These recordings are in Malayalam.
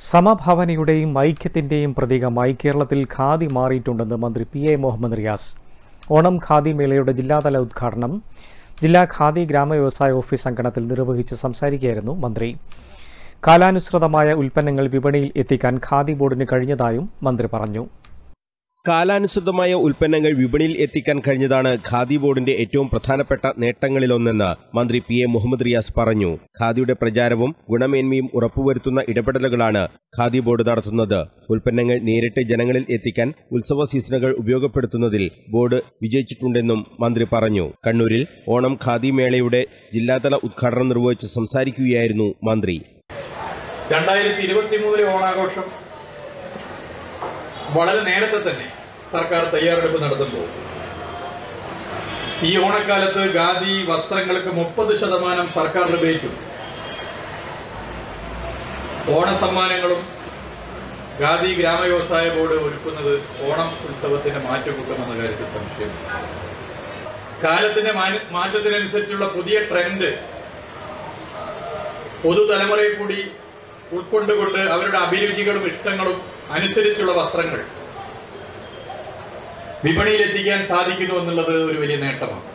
സമഭാവനയുടെയും ഐക്യത്തിന്റെയും പ്രതീകമായി കേരളത്തിൽ ഖാദി മാറിയിട്ടുണ്ടെന്ന് മന്ത്രി പി എ മുഹമ്മദ് റിയാസ് ഓണം ഖാദി മേളയുടെ ജില്ലാതല ഉദ്ഘാടനം ജില്ലാ ഖാദി ഗ്രാമവ്യവസായ ഓഫീസ് അങ്കണത്തിൽ നിർവഹിച്ച് സംസാരിക്കുകയായിരുന്നു മന്ത്രി കാലാനുസൃതമായ ഉൽപ്പന്നങ്ങൾ വിപണിയിൽ എത്തിക്കാൻ ഖാദി ബോർഡിന് കഴിഞ്ഞതായും മന്ത്രി പറഞ്ഞു കാലാനുസൃതമായ ഉൽപ്പന്നങ്ങൾ വിപണിയിൽ എത്തിക്കാൻ കഴിഞ്ഞതാണ് ഖാദി ബോർഡിന്റെ ഏറ്റവും പ്രധാനപ്പെട്ട നേട്ടങ്ങളിലൊന്നെന്ന് മന്ത്രി പി എ മുഹമ്മദ് റിയാസ് പറഞ്ഞു ഖാദിയുടെ പ്രചാരവും ഗുണമേന്മയും ഉറപ്പുവരുത്തുന്ന ഇടപെടലുകളാണ് ഖാദി ബോർഡ് നടത്തുന്നത് ഉൽപ്പന്നങ്ങൾ നേരിട്ട് ജനങ്ങളിൽ എത്തിക്കാൻ ഉത്സവ സീസണുകൾ ഉപയോഗപ്പെടുത്തുന്നതിൽ ബോർഡ് വിജയിച്ചിട്ടുണ്ടെന്നും മന്ത്രി പറഞ്ഞു കണ്ണൂരിൽ ഓണം ഖാദി മേളയുടെ ജില്ലാതല ഉദ്ഘാടനം നിർവഹിച്ച് സംസാരിക്കുകയായിരുന്നു മന്ത്രി രണ്ടായിരത്തി ഇരുപത്തി മൂന്നിലെ ഓണാഘോഷം വളരെ നേരത്തെ തന്നെ സർക്കാർ തയ്യാറെടുപ്പ് നടത്തുമ്പോൾ ഈ ഓണക്കാലത്ത് ഖാദി വസ്ത്രങ്ങൾക്ക് മുപ്പത് ശതമാനം സർക്കാർ ലഭിക്കും ഓണ സമ്മാനങ്ങളും ഖാദി ഗ്രാമവ്യവസായ ബോർഡ് ഒരുക്കുന്നത് ഓണം ഉത്സവത്തിന് മാറ്റുകൂട്ടുമെന്ന കാര്യത്തിൽ സംശയം കാലത്തിന്റെ മാന- മാറ്റത്തിനനുസരിച്ചുള്ള പുതിയ ട്രെൻഡ് പുതുതലമുറയെ കൂടി ഉൾക്കൊണ്ടുകൊണ്ട് അവരുടെ അഭിരുചികളും ഇഷ്ടങ്ങളും അനുസരിച്ചുള്ള വസ്ത്രങ്ങൾ വിപണിയിൽ എത്തിക്കാൻ സാധിക്കുന്നു എന്നുള്ളത് ഒരു വലിയ നേട്ടമാണ്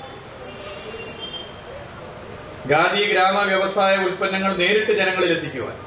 ഖാദി ഗ്രാമ വ്യവസായ ഉൽപ്പന്നങ്ങൾ നേരിട്ട് ജനങ്ങളിൽ എത്തിക്കുവാൻ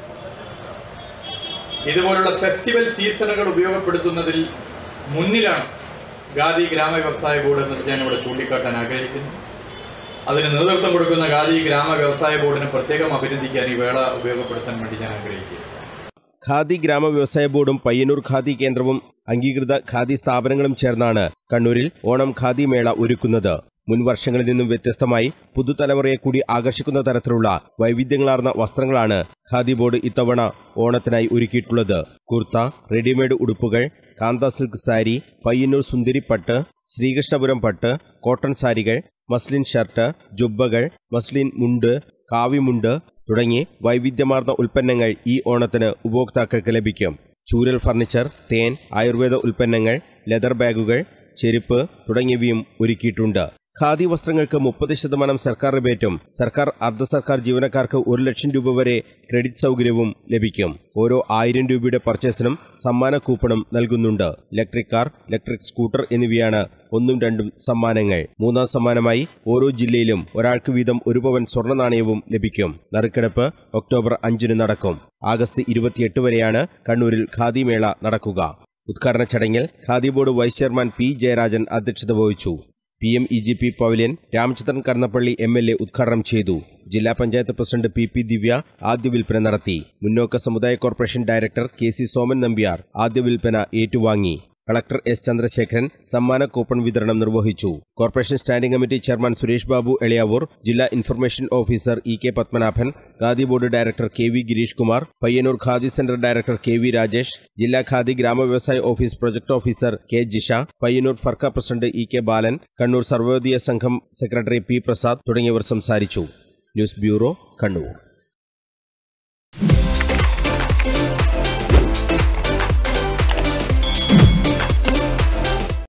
ഇതുപോലുള്ള ഫെസ്റ്റിവൽ സീസണുകൾ ഉപയോഗപ്പെടുത്തുന്നതിൽ മുന്നിലാണ് ഖാദി ഗ്രാമ വ്യവസായ ബോർഡ് എന്ന് ഞാൻ ഇവിടെ ചൂണ്ടിക്കാട്ടാൻ ആഗ്രഹിക്കുന്നു അതിന് നേതൃത്വം കൊടുക്കുന്ന ഖാദി ഗ്രാമ വ്യവസായ ബോർഡിനെ പ്രത്യേകം അഭിനന്ദിക്കാൻ ഈ വേള ഉപയോഗപ്പെടുത്താൻ വേണ്ടി ഞാൻ ആഗ്രഹിക്കുന്നു ഖാദി ഗ്രാമ വ്യവസായ ബോർഡും പയ്യന്നൂർ ഖാദി കേന്ദ്രവും അംഗീകൃത ഖാദി സ്ഥാപനങ്ങളും ചേർന്നാണ് കണ്ണൂരിൽ ഓണം ഖാദി മേള ഒരുക്കുന്നത് മുൻ വർഷങ്ങളിൽ നിന്നും വ്യത്യസ്തമായി പുതുതലമുറയെ കൂടി ആകർഷിക്കുന്ന തരത്തിലുള്ള വൈവിധ്യങ്ങളാർന്ന വസ്ത്രങ്ങളാണ് ഖാദി ബോർഡ് ഇത്തവണ ഓണത്തിനായി ഒരുക്കിയിട്ടുള്ളത് കുർത്ത റെഡിമെയ്ഡ് ഉടുപ്പുകൾ കാന്ത സിൽക്ക് സാരി പയ്യന്നൂർ സുന്ദരി പട്ട് ശ്രീകൃഷ്ണപുരം പട്ട് കോട്ടൺ സാരികൾ മസ്ലിൻ ഷർട്ട് ജുബ്ബകൾ മസ്ലിൻ മുണ്ട് കാവിമുണ്ട് തുടങ്ങി വൈവിധ്യമാർന്ന ഉൽപ്പന്നങ്ങൾ ഈ ഓണത്തിന് ഉപഭോക്താക്കൾക്ക് ലഭിക്കും ചൂരൽ ഫർണിച്ചർ തേൻ ആയുർവേദ ഉൽപ്പന്നങ്ങൾ ലെതർ ബാഗുകൾ ചെരുപ്പ് തുടങ്ങിയവയും ഒരുക്കിയിട്ടുണ്ട് ഖാദി വസ്ത്രങ്ങൾക്ക് മുപ്പത് ശതമാനം സർക്കാർ റിബേറ്റും സർക്കാർ അർദ്ധ സർക്കാർ ജീവനക്കാർക്ക് ഒരു ലക്ഷം രൂപ വരെ ക്രെഡിറ്റ് സൗകര്യവും ലഭിക്കും ഓരോ ആയിരം രൂപയുടെ പർച്ചേസിനും സമ്മാന കൂപ്പണും നൽകുന്നുണ്ട് ഇലക്ട്രിക് കാർ ഇലക്ട്രിക് സ്കൂട്ടർ എന്നിവയാണ് ഒന്നും രണ്ടും സമ്മാനങ്ങൾ മൂന്നാം സമ്മാനമായി ഓരോ ജില്ലയിലും ഒരാൾക്ക് വീതം ഒരു പവൻ സ്വർണ്ണ നാണയവും ലഭിക്കും നറുക്കെടുപ്പ് ഒക്ടോബർ അഞ്ചിന് നടക്കും ആഗസ്റ്റ് ഇരുപത്തിയെട്ട് വരെയാണ് കണ്ണൂരിൽ ഖാദി മേള നടക്കുക ഉദ്ഘാടന ചടങ്ങിൽ khadi board vice chairman P Jayarajan അധ്യക്ഷത വഹിച്ചു P M E G P pavilion Ramachandran Karnappalli M L A ഉദ്ഘാടനം ചെയ്തു ജില്ലാ panchayat president P P Divya ആദ്യ വിൽപ്പന നടത്തി മുന്നോക്ക സമുദായ corporation director K C Soman Nambiar ആദ്യ വിൽപ്പന ഏറ്റുവാങ്ങി കളക്ടർ എസ് ചന്ദ്രശേഖരൻ സമ്മാന കൂപ്പൺ വിതരണം നിർവഹിച്ചു corporation standing committee chairman Suresh Babu Eliyavoor ജില്ലാ information officer E K Padmanabhan khadi board director K V Girish Kumar Payyanur khadi centre director K V Rajesh ജില്ലാ ഖാദി ഗ്രാമവ്യവസായ office project officer K Jisha Payyanur Firka president E K Balan Kannur Sarvodaya Sangham secretary P Prasad തുടങ്ങിയവർ സംസാരിച്ചു ന്യൂസ് ബ്യൂറോ കണ്ണൂർ